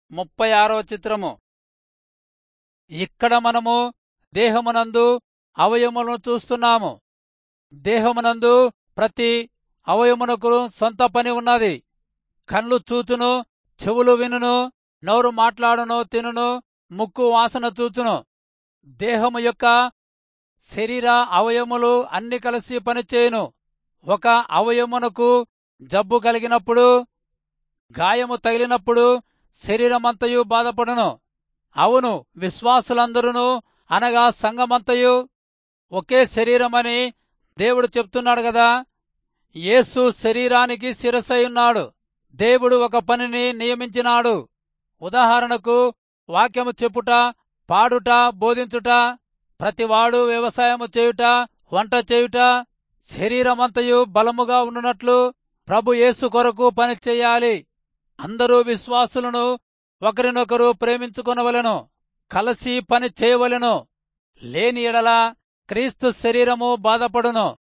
ముప్పై ఆరో చిత్రము ఇక్కడ మనము దేహమునందు అవయములను చూస్తున్నాము దేహమునందు ప్రతి అవయమునకు సొంత పని ఉన్నది కళ్ళు చూచును చెవులు వినును నోరు మాట్లాడును తినును ముక్కు వాసన చూచును దేహము యొక్క శరీర అవయములు అన్ని కలిసి పనిచేయును ఒక అవయమునకు జబ్బు కలిగినప్పుడు గాయము తగిలినప్పుడు శరీరమంతయు బాధపడును అవును విశ్వాసులందరూ అనగా సంఘమంతయు ఒకే శరీరమని దేవుడు చెప్తున్నాడు కదా యేసు శరీరానికి శిరసై ఉన్నాడు దేవుడు ఒక పనిని నియమించినాడు ఉదాహరణకు వాక్యము చెప్పుట పాడుట బోధించుట ప్రతివాడు వ్యవసాయము చేయుట వంట చేయుట శరీరమంతయు బలముగా ఉండునట్లు ప్రభు యేసు కొరకు పని చేయాలి అందరూ విశ్వాసులను ఒకరినొకరు ప్రేమించుకొనవలెను కలిసి పని చేయవలెను లేని ఎడల క్రీస్తు శరీరము బాధపడును